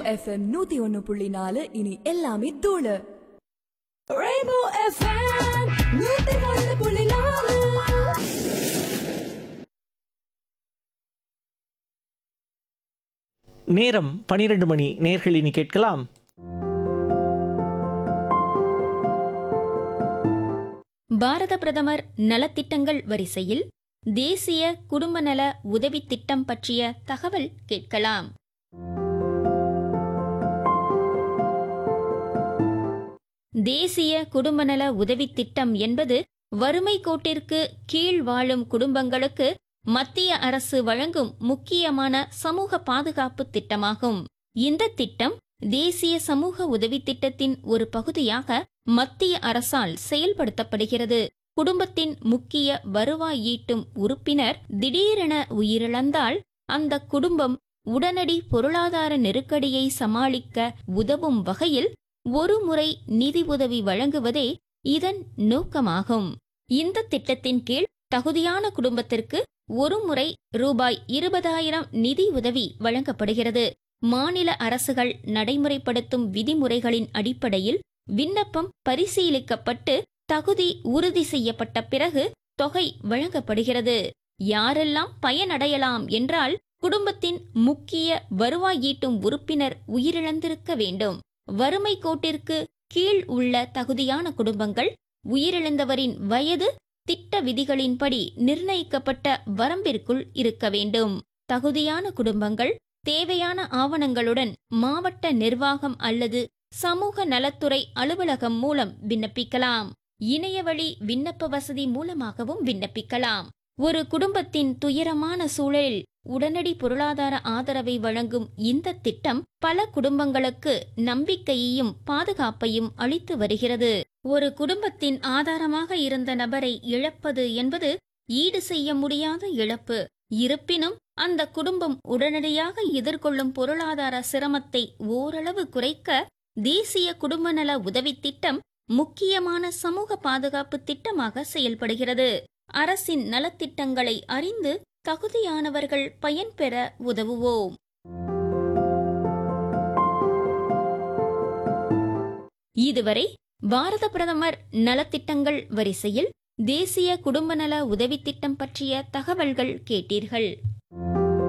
FM நூத்தி ஒன்னு புள்ளி நாலு இனி எல்லாமே தூளு ரெயின்போ எஃப்எம் நூத்தி ஒன்னு புள்ளி நாலு நேரம் பனிரெண்டு மணி நேர்கள் இனி கேட்கலாம் பாரத பிரதமர் நலத்திட்டங்கள் வரிசையில் தேசிய குடும்ப நல உதவித் திட்டம் பற்றிய தகவல் கேட்கலாம் தேசிய குடும்ப நல உதவித் திட்டம் என்பது வறுமை கோட்டிற்கு கீழ் வாழும் குடும்பங்களுக்கு மத்திய அரசு வழங்கும் முக்கியமான சமூக பாதுகாப்பு திட்டமாகும் இந்த திட்டம் தேசிய சமூக உதவித் திட்டத்தின் ஒரு பகுதியாக மத்திய அரசால் செயல்படுத்தப்படுகிறது குடும்பத்தின் முக்கிய வருவாய் ஈட்டும் உறுப்பினர் திடீரென உயிரிழந்தால் அந்த குடும்பம் உடனடி பொருளாதார நெருக்கடியை சமாளிக்க உதவும் வகையில் ஒரு முறை நிதி உதவி வழங்குவதே இதன் நோக்கமாகும் இந்த திட்டத்தின் கீழ் தகுதியான குடும்பத்திற்கு ஒரு முறை ரூபாய் இருபதாயிரம் நிதி உதவி வழங்கப்படுகிறது மாநில அரசுகள் நடைமுறைப்படுத்தும் விதிமுறைகளின் அடிப்படையில் விண்ணப்பம் பரிசீலிக்கப்பட்டு தகுதி உறுதி செய்யப்பட்ட பிறகு தொகை வழங்கப்படுகிறது யாரெல்லாம் பயனடையலாம் என்றால் குடும்பத்தின் முக்கிய வருவாய் ஈட்டும் உறுப்பினர் உயிரிழந்திருக்க வேண்டும் வறுமை கோட்டிற்கு கீழ் உள்ள தகுதியான குடும்பங்கள் உயிரிழந்தவரின் வயது திட்ட விதிகளின்படி நிர்ணயிக்கப்பட்ட வரம்பிற்குள் இருக்க வேண்டும் தகுதியான குடும்பங்கள் தேவையான ஆவணங்களுடன் மாவட்ட நிர்வாகம் அல்லது சமூக நலத்துறை அலுவலகம் மூலம் விண்ணப்பிக்கலாம் இணையவழி விண்ணப்ப வசதி மூலமாகவும் விண்ணப்பிக்கலாம் ஒரு குடும்பத்தின் துயரமான சூழலில் உடனடி பொருளாதார ஆதரவை வழங்கும் இந்த திட்டம் பல குடும்பங்களுக்கு நம்பிக்கையையும் பாதுகாப்பையும் அளித்து வருகிறது ஒரு குடும்பத்தின் ஆதாரமாக இருந்த நபரை இழப்பது என்பது ஈடு செய்ய முடியாத இழப்பு இருப்பினும் அந்த குடும்பம் உடனடியாக எதிர்கொள்ளும் பொருளாதார சிரமத்தை ஓரளவு குறைக்க தேசிய குடும்ப நல உதவித் திட்டம் முக்கியமான சமூக பாதுகாப்பு திட்டமாக செயல்படுகிறது அரசின் நலத்திட்டங்களை அறிந்து தகுதியானவர்கள் பயன்பெற உதவுவோம் இதுவரை பாரத பிரதமர் நலத்திட்டங்கள் வரிசையில் தேசிய குடும்ப நல உதவித் திட்டம் பற்றிய தகவல்கள் கேட்டீர்கள்